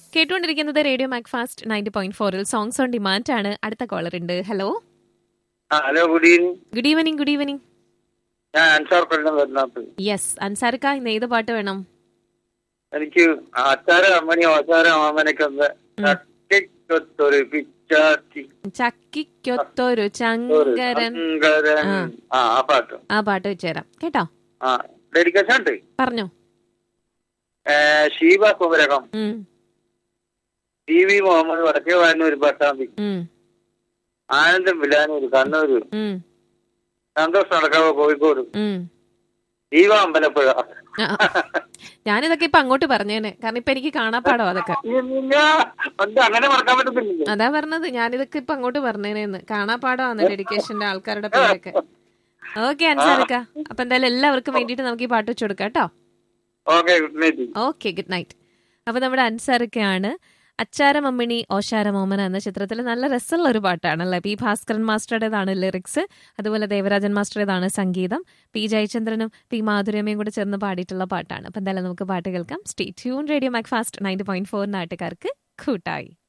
കേട്ടുകൊണ്ടിരിക്കുന്നത് radio Macfast ninety point ഫോറിൽ songs on demand ആണ് അടുത്ത കോളർ ഉണ്ട് ഹലോ ആ hello good evening good evening good evening ഞാൻ അൻസാർ കൊല്ലം വരുന്നത് യെസ് അൻസാർക്ക ഇന്ന് ഏത് പാട്ട് വേണം എനിക്ക് അച്ചാര അമ്മണി ഓച്ചാര മാമനൊക്കെ തട്ടിക്കൊത്തൊരു പിച്ചാത്തി ചക്കിക്കൊത്തൊരു ഒരു ചങ്കരൻ ശങ്കരൻ. ആ. ആ ആ പാട്ട് ആ പാട്ട് വെച്ചുതരാം കേട്ടോ ആ ഡെഡിക്കേഷൻ ഉണ്ട് പറഞ്ഞോ ഏ, ഷീബ കുമരകം ഉം, ടി വി മുഹമ്മദ് വടക്കേ വാനൂർ പട്ടാമ്പി ഉം, ആനന്ദം വിലാനൂർ കണ്ണൂർ ഉം, സന്തോഷ് നടക്കാവ് കോഴിക്കോട് ഉം. ദീപ അമ്പലപ്പുഴ ആ, ആ. ഞാനിതൊക്കെ ഇപ്പൊ അങ്ങോട്ട് പറഞ്ഞേനെ കാരണം ഇപ്പൊ എനിക്ക് കാണാപ്പാടോ അതൊക്കെ പിന്നെ ഉണ്ട് അങ്ങനെ മറക്കാൻ പറ്റത്തില്ല അതാ പറഞ്ഞത് ഞാനിതൊക്കെ ഇപ്പൊ അങ്ങോട്ട് പറഞ്ഞേനെന്ന് കാണാപ്പാടമാണ് ഡെഡിക്കേഷന്റെ ആൾക്കാരുടെ പേരൊക്കെ ഓക്കെ അൻസാർക്ക അപ്പൊ എന്തായാലും എല്ലാവർക്കും വേണ്ടിയിട്ട് നമുക്ക് ഈ പാട്ട് വെച്ചു കൊടുക്കാം കേട്ടോ okay good night okay good night അപ്പൊ നമ്മുടെ അൻസാറൊക്കെയാണ് അച്ചാരമമ്മിണി ഓശാരമോമന എന്ന ചിത്രത്തിൽ നല്ല രസമുള്ള ഒരു പാട്ടാണല്ലേ പി ഭാസ്കരൻ മാസ്റ്ററുടേതാണ് ലിറിക്സ് അതുപോലെ ദേവരാജൻ മാസ്റ്ററുടേതാണ് സംഗീതം പി ജയചന്ദ്രനും പി മാധുരമയും കൂടെ ചേർന്ന് പാടിയിട്ടുള്ള പാട്ടാണ് അപ്പൊ എന്തായാലും നമുക്ക് പാട്ട് കേൾക്കാം stay tune radio Macfast ninety point four നാട്ടുകാർക്ക് കൂട്ടായി